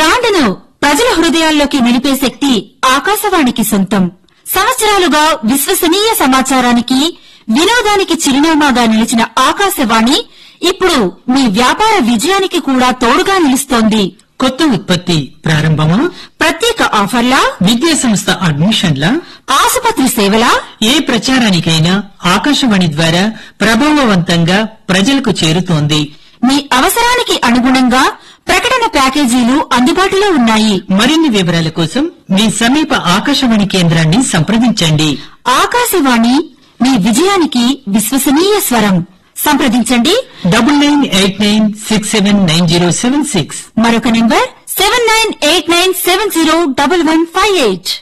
బ్రాండ్ను ప్రజల హృదయాల్లోకి నిలిపే శక్తి ఆకాశవాణికి సొంతం సంవత్సరాలుగా విశ్వసనీయ సమాచారానికి వినోదానికి చిరునామాగా నిలిచిన ఆకాశవాణి ఇప్పుడు మీ వ్యాపార విజయానికి కూడా తోడుగా నిలుస్తోంది కొత్త ఉత్పత్తి ప్రారంభమా ప్రత్యేక ఆఫర్లా విద్యా సంస్థ అడ్మిషన్ల ఆసుపత్రి సేవలా ఏ ప్రచారానికైనా ఆకాశవాణి ద్వారా ప్రభావవంతంగా ప్రజలకు చేరుతోంది మీ అవసరానికి అనుగుణంగా ప్రకటన ప్యాకేజీలు అందుబాటులో ఉన్నాయి మరిన్ని వివరాల కోసం మీ సమీప ఆకాశవాణి కేంద్రాన్ని సంప్రదించండి ఆకాశవాణి మీ విజయానికి విశ్వసనీయ స్వరం సంప్రదించండి double nine eight nine six seven nine zero seven six మరొక number seven nine eight nine seven zero double one five eight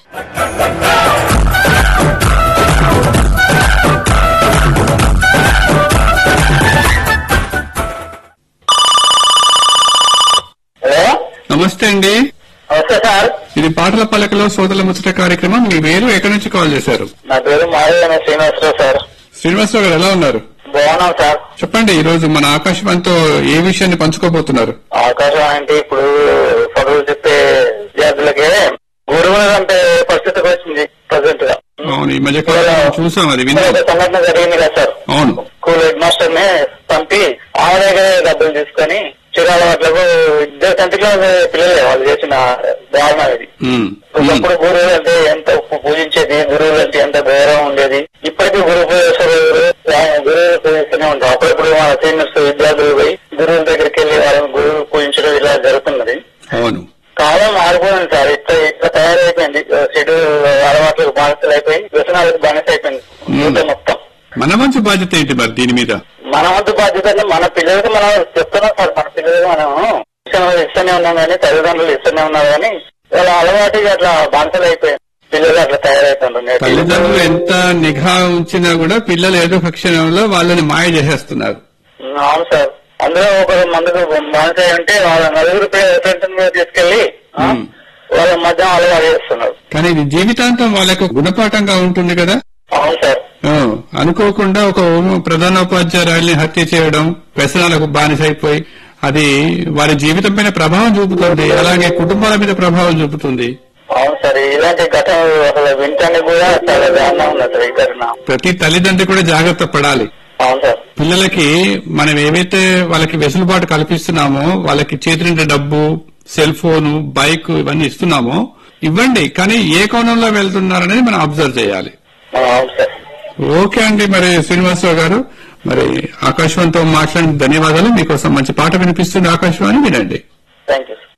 hello నమస్తే అండి నమస్తే సార్ ఇది పాటల పలకలో సోదరుల ముచ్చట కార్యక్రమం మీ వేరు ఎక్కడి నుంచి కాల్ చేశారు నా పేరు మాధవ శ్రీనివాసరావు సార్ శ్రీనివాసరావు గారు ఎలా ఉన్నారు బాగున్నాం సార్ చెప్పండి ఈ రోజు మన ఆకాశవాణితో ఏ విషయాన్ని పంచుకోబోతున్నారు ఆకాశం అంటే ఇప్పుడు చదువులు చెప్పే విద్యార్థులకి గురువులు అంటే పరిస్థితికి వచ్చింది ప్రజెంట్ గా అవును ఈ మధ్య కాలంలో చూసాం అది ఒక విన్నాం సంఘటన జరిగింది కదా సార్ అవును స్కూల్ హెడ్ మాస్టర్ ని పంపి ఆమె దగ్గరే డబ్బులు తీసుకొని చిరాల వాట్లకు ఇద్దరు కంటిలో పిల్లలే వాళ్ళు చేసిన దారుణం ఇది ఉమ్, ఉమ్, ఒకప్పుడు గురువులు అంటే ఎంత పూజించేది గురువులు అంటే ఎంత గౌరవం ఉండేది ఇప్పటికీ గురువు పూజేశ్వరుడు గురువులు పూజిస్తూనే ఉంటారు అప్పుడప్పుడు మన సీనియర్స్ విద్యార్థులు పోయి గురువుల దగ్గరికి వెళ్ళి వాళ్ళని గురువులు పూజించడం ఇలా జరుగుతున్నది అవును కాలం మారిపోయింది సార్ ఇట్లా ఇట్లా తయారైపోయింది చెడు అలవాట్లకు బానిసలు అయిపోయి వ్యసనాలకు బానిస అయిపోయింది యువత మొత్తం మన మంచి బాధ్యత ఏంటి మరి దీని మీద మన వంతు బాధ్యత అంటే మన పిల్లలకి మనం చెప్తున్నాం సార్ మన పిల్లలకి మనం శిక్షణ ఇస్తూనే ఉన్నాం కానీ తల్లిదండ్రులు ఇస్తూనే ఉన్నారు కానీ వాళ్ళ అలవాటు అట్లా బానిసలు అయిపోయింది పిల్లలు అట్లా తయారైతున్నారు నేటి తల్లిదండ్రులు యువత. ఎంత నిఘా ఉంచినా కూడా పిల్లలు ఏదో ఒక క్షణంలో వాళ్ళని మాయ చేసేస్తున్నారు అవును సార్ అందులో ఒకరు మందుకు బానిస ఉంటే వాళ్ళ నలుగురు ఫ్రెండ్స్ మీద తీసుకెళ్లి ఆ, ఉమ్. వాళ్ళ మధ్య అలవాటు చేస్తున్నారు కానీ ఇది జీవితాంతం వాళ్ళకు గుణపాఠంగా ఉంటుంది కదా అవును సార్ ఆ, అనుకోకుండా ఒక ప్రధానోపాధ్యాయుల్ని హత్య చేయడం వ్యసనాలకు బానిసైపోయి అది వారి జీవితం పైన ప్రభావం చూపుతుంది అలాగే కుటుంబాల మీద ప్రభావం చూపుతుంది అవును సార్ ఇలాంటి ఘటన అసలు వింటానికి కూడా చాలా దారుణంగా ఉన్నది సార్ ఈ ఘటన ప్రతి తల్లిదండ్రి కూడా జాగ్రత్త పడాలి అవును సార్ పిల్లలకి మనం ఏవైతే వాళ్ళకి వెసులుబాటు కల్పిస్తున్నామో వాళ్ళకి చేతి నిండా డబ్బు సెల్ ఫోను బైక్ ఇవన్నీ ఇస్తున్నామో ఇవ్వండి కానీ ఏ కోణంలో వెళ్తున్నారనేది మనం అబ్జర్వ్ చేయాలి అవును సార్ ఓకే అండి మరి శ్రీనివాసరావు గారు మరి ఆకాశవాణితో మాట్లాడిన ధన్యవాదాలు మీకోసం మంచి పాట వినిపిస్తుంది ఆకాశవాణి వినండి థ్యాంక్ యూ సార్